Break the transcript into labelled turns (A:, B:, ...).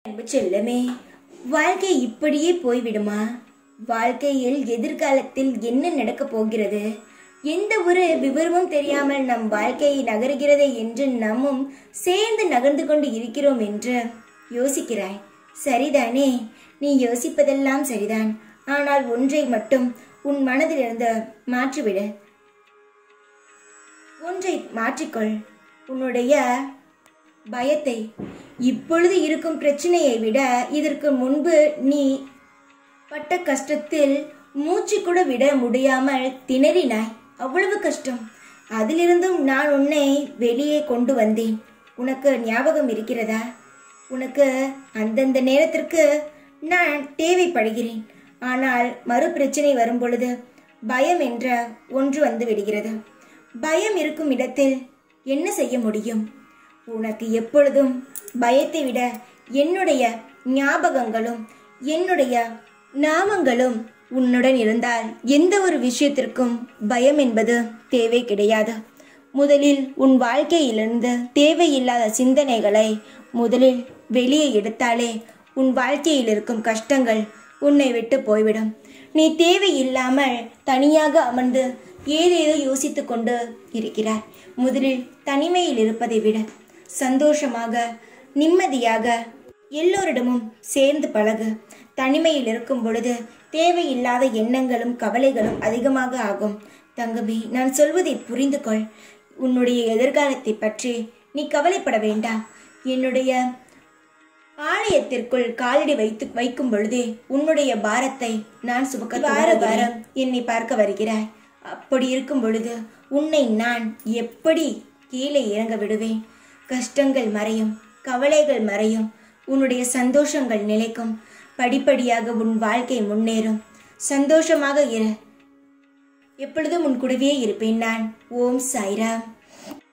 A: அன்பு செல்லமே வாழ்க்கை இப்படியே போய்விடுமா வாழ்க்கையில் எதிர்காலத்தில் என்ன நடக்கப் போகிறது எந்த ஒரு விவரமும் தெரியாமல் நம் வாழ்க்கையை நகருகிறதே என்று நம்மும் சேர்ந்து நகர்ந்து கொண்டு இருக்கிறோம் என்று யோசிக்கிறாய் சரிதானே நீ யோசிப்பதெல்லாம் சரிதான் ஆனால் ஒன்றை மட்டும் உன் மனதிலிருந்து மாற்றிவிடு ஒன்றை மாற்றிக்கொள் உன்னுடைய பயத்தை இப்பொழுது இருக்கும் பிரச்சனையை விட இதற்கு முன்பு நீ பட்ட கஷ்டத்தில் மூச்சு கூட விட முடியாமல் திணறினாய் அவ்வளவு கஷ்டம் அதிலிருந்தும் நான் உன்னை வெளியே கொண்டு வந்தேன் உனக்கு ஞாபகம் இருக்கிறதா உனக்கு அந்தந்த நேரத்திற்கு நான் தேவைப்படுகிறேன் ஆனால் மறு பிரச்சனை வரும் பொழுது பயம் என்ற ஒன்று வந்து விடுகிறது பயம் இருக்கும் இடத்தில் என்ன செய்ய முடியும் உனக்கு எப்பொழுதும் பயத்தை விட என்னுடைய ஞாபகங்களும் என்னுடைய நாமங்களும் உன்னுடன் இருந்தால் எந்த ஒரு விஷயத்திற்கும் பயம் என்பது தேவை கிடையாது முதலில் உன் வாழ்க்கையிலிருந்து தேவையில்லாத சிந்தனைகளை முதலில் வெளியே எடுத்தாலே உன் வாழ்க்கையில் இருக்கும் கஷ்டங்கள் உன்னை விட்டு போய்விடும் நீ தேவையில்லாமல் தனியாக அமர்ந்து ஏதேதோ யோசித்து கொண்டு இருக்கிறாய் முதலில் தனிமையில் இருப்பதை விட சந்தோஷமாக நிம்மதியாக எல்லோரிடமும் சேர்ந்து பழகு தனிமையில் இருக்கும் பொழுது தேவையில்லாத எண்ணங்களும் கவலைகளும் அதிகமாக ஆகும் தங்கமி நான் சொல்வதை புரிந்து கொள் உன்னுடைய எதிர்காலத்தை பற்றி நீ கவலைப்பட வேண்டாம் என்னுடைய ஆலயத்திற்குள் காலடி வைத்து வைக்கும் பொழுதே உன்னுடைய பாரத்தை நான் சுமக்க வார வாரம் என்னை பார்க்க வருகிறாய் அப்படி இருக்கும் பொழுது உன்னை நான் எப்படி கீழே இறங்க விடுவேன் கஷ்டங்கள் மறையும் கவலைகள் மறையும் உன்னுடைய சந்தோஷங்கள் நிலைக்கும் படிப்படியாக உன் வாழ்க்கை முன்னேறும் சந்தோஷமாக இரு எப்பொழுதும் உன் கூடவே இருப்பேன் நான் ஓம் சாய்ராம்